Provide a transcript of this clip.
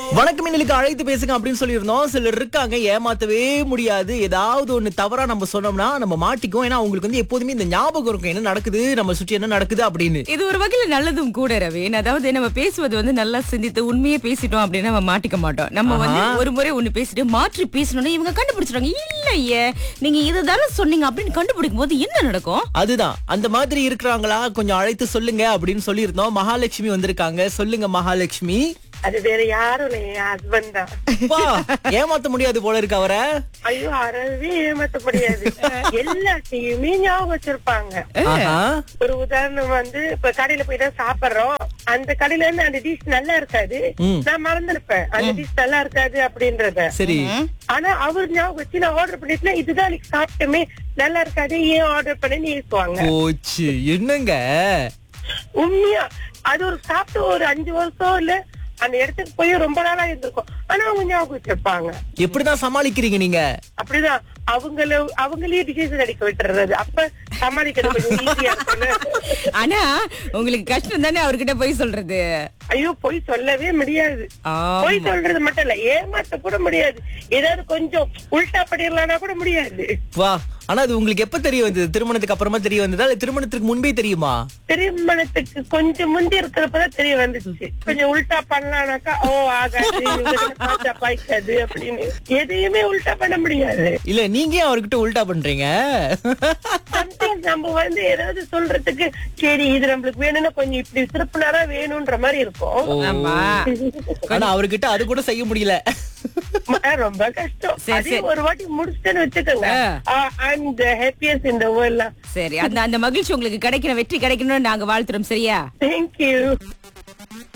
வணக்கம் மின்னலுக்கு அழைத்து பேசுங்க அப்படின்னு சொல்லியிருந்தோம் சிலர் இருக்காங்க ஏமாத்தவே முடியாது ஏதாவது ஒண்ணு தவறா நம்ம சொன்னோம்னா நம்ம மாட்டிக்கும் ஏன்னா அவங்களுக்கு வந்து எப்போதுமே இந்த ஞாபகம் இருக்கும் என்ன நடக்குது நம்ம சுற்றி என்ன நடக்குது அப்படின்னு இது ஒரு வகையில நல்லதும் கூட ரவீன் அதாவது நம்ம பேசுவது வந்து நல்லா சிந்தித்து உண்மையே பேசிட்டோம் அப்படின்னு நம்ம மாட்டிக்க மாட்டோம் நம்ம வந்து ஒரு முறை ஒண்ணு பேசிட்டு மாற்றி பேசணும்னா இவங்க கண்டுபிடிச்சிருவாங்க இல்லையே நீங்க இதுதானே சொன்னீங்க அப்படின்னு கண்டுபிடிக்கும் போது என்ன நடக்கும் அதுதான் அந்த மாதிரி இருக்கிறாங்களா கொஞ்சம் அழைத்து சொல்லுங்க அப்படின்னு சொல்லியிருந்தோம் மகாலட்சுமி வந்திருக்காங்க சொல்லுங்க மகாலட்சுமி அது வேற யாரும் இல்ல என் ஹஸ்பண்ட் தான் அப்பா, ஏமாத்த முடியாது போல இருக்கு அவரை ஐயோ அறவே ஏமாத்த முடியாது எல்லாத்தையுமே ஞாபகம் வச்சிருப்பாங்க ஆஹா. ஒரு உதாரணம் வந்து இப்ப கடையில போய் தான் சாப்பிடுறோம் அந்த கடையில இருந்து அந்த டிஷ் நல்லா இருக்காது ம். நான் மறந்துருப்பேன் அந்த டிஷ் நல்லா இருக்காது அப்படின்றத சரி ஆனா அவர் ஞாபகம் வச்சு நான் ஆர்டர் பண்ணிட்டு இதுதான் அன்னைக்கு சாப்பிட்டோமே நல்லா இருக்காது ஏன் ஆர்டர் பண்ணேன்னு ஏசுவாங்க போச்சு என்னங்க உண்மையா அது ஒரு சாப்பிட்டு ஒரு அஞ்சு வருஷம் இல்ல அந்த இடத்துக்கு போய் ரொம்ப நாளா இருந்திருக்கும் ஆனா அவங்க ஞாபகம் வச்சிருப்பாங்க எப்படிதான் சமாளிக்கிறீங்க நீங்க அப்படிதான் அவங்கள அவங்களே டிசிஷன் அடிக்க விட்டுறது அப்ப சமாளிக்கிறது கொஞ்சம் ஈஸியா இருக்கும்ல ஆனா உங்களுக்கு கஷ்டம் தானே அவர்கிட்ட போய் சொல்றது ஐயோ போய் சொல்லவே முடியாது ஆமா. போய் சொல்றது மட்டும் இல்ல ஏமாத்த கூட முடியாது ஏதாவது கொஞ்சம் உல்டா பண்ணிடலாம்னா கூட முடியாது வா ஆனா அது உங்களுக்கு எப்ப தெரிய வந்தது திருமணத்துக்கு அப்புறமா தெரிய வந்ததா இல்ல திருமணத்துக்கு முன்பே தெரியுமா திருமணத்துக்கு கொஞ்சம் முந்தி இருக்கிறப்பதான் தெரிய வந்துச்சு கொஞ்சம் உல்டா பண்ணலாம்னாக்கா ஓ ஆகாது இவங்க பார்த்தா பாய்க்காது அப்படின்னு எதையுமே உல்டா பண்ண முடியாது இல்ல நீங்க ஏன் அவர்கிட்ட உல்டா பண்றீங்க சம்டைம்ஸ் நம்ம வந்து ஏதாவது சொல்றதுக்கு சரி இது நம்மளுக்கு வேணும்னா கொஞ்சம் இப்படி சிறப்புனாரா வேணும்ன்ற மாதிரி இருக்கும் ஆமா ஆனா அவர்கிட்ட அது கூட செய்ய முடியல ம- ரொம்ப கஷ்டம் சரி, அதே சரி. ஒரு வாட்டி முடிச்சுட்டேன்னு வச்சுக்கோங்க ஆ. I'm the happiest in the world சரி அந்த அந்த மகிழ்ச்சி உங்களுக்கு கிடைக்கணும் வெற்றி கிடைக்கணும்னு நாங்க வாழ்த்துறோம் சரியா தேங்க்யூ